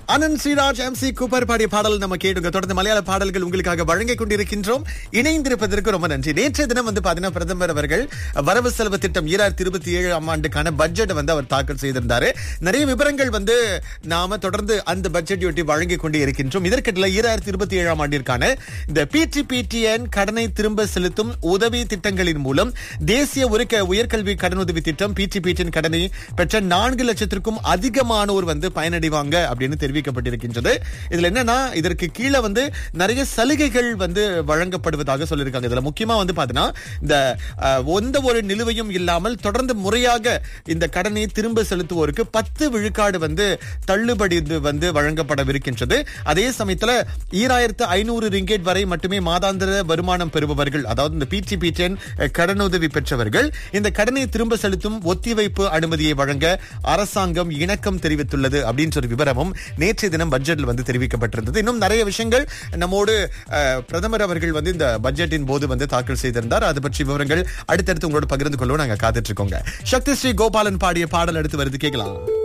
Anand Sriraj M C Cooper பாடிய பாடல் நம்ம கேட்டுங்க தொடர்ந்து மலையாள பாடல்கள் உங்களுக்காக வழங்கிக் கொண்டிருக்கின்றோம் இணைந்திருப்பதற்கு ரொம்ப நன்றி நேற்றைய தினம் வந்து பாத்தீங்கன்னா பிரதமர் அவர்கள் வரவு செலவு திட்டம் ஈராயிரத்தி இருபத்தி ஏழாம் ஆண்டுக்கான பட்ஜெட் வந்து அவர் தாக்கல் செய்திருந்தாரு நிறைய விவரங்கள் வந்து நாம தொடர்ந்து அந்த பட்ஜெட் ஒட்டி வழங்கிக் கொண்டே இருக்கின்றோம் இதற்கிடையில ஈராயிரத்தி இருபத்தி ஏழாம் ஆண்டிற்கான இந்த பிடிபிடிஎன் கடனை திரும்ப செலுத்தும் உதவி திட்டங்களின் மூலம் தேசிய உருக்க உயர்கல்வி கடனுதவி திட்டம் பிடிபிடிஎன் கடனை பெற்ற நான்கு லட்சத்திற்கும் அதிகமானோர் வந்து பயனடைவாங்க அப்படின்னு தெரிவிக்கப்பட்டிருக்கின்றது இதுல என்னன்னா இதற்கு கீழே வந்து நிறைய சலுகைகள் வந்து வழங்கப்படுவதாக சொல்லியிருக்காங்க இதுல முக்கியமா வந்து பாத்தீங்கன்னா இந்த அஹ், எந்த ஒரு நிலுவையும் இல்லாமல் தொடர்ந்து முறையாக இந்த கடனை திரும்ப செலுத்துவோருக்கு பத்து விழுக்காடு வந்து தள்ளுபடி இது வந்து வழங்கப்படவிருக்கின்றது அதே சமயத்துல ஈராயிரத்து ஐநூறு ரிங்கேட் வரை மட்டுமே மாதாந்திர வருமானம் பெறுபவர்கள் அதாவது இந்த பிடி கடனுதவி பெற்றவர்கள் இந்த கடனை திரும்ப செலுத்தும் ஒத்திவைப்பு அனுமதியை வழங்க அரசாங்கம் இணக்கம் தெரிவித்துள்ளது அப்படின்ற ஒரு விவரமும் நேற்றைய தினம் பட்ஜெட்ல வந்து தெரிவிக்கப்பட்டிருந்தது இன்னும் நிறைய விஷயங்கள் நம்மோடு அஹ், பிரதமர் அவர்கள் வந்து இந்த பட்ஜெட்டின் போது வந்து தாக்கல் செய்திருந்தார் அது பற்றி விவரங்கள் அடுத்தடுத்து உங்களோட பகிர்ந்து கொள்ளவும் நாங்க காத்துட்டு இருக்கோங்க சக்தி ஸ்ரீ கோபாலன் பாடிய பாடல் அடுத்து வருது கேட்கலாம்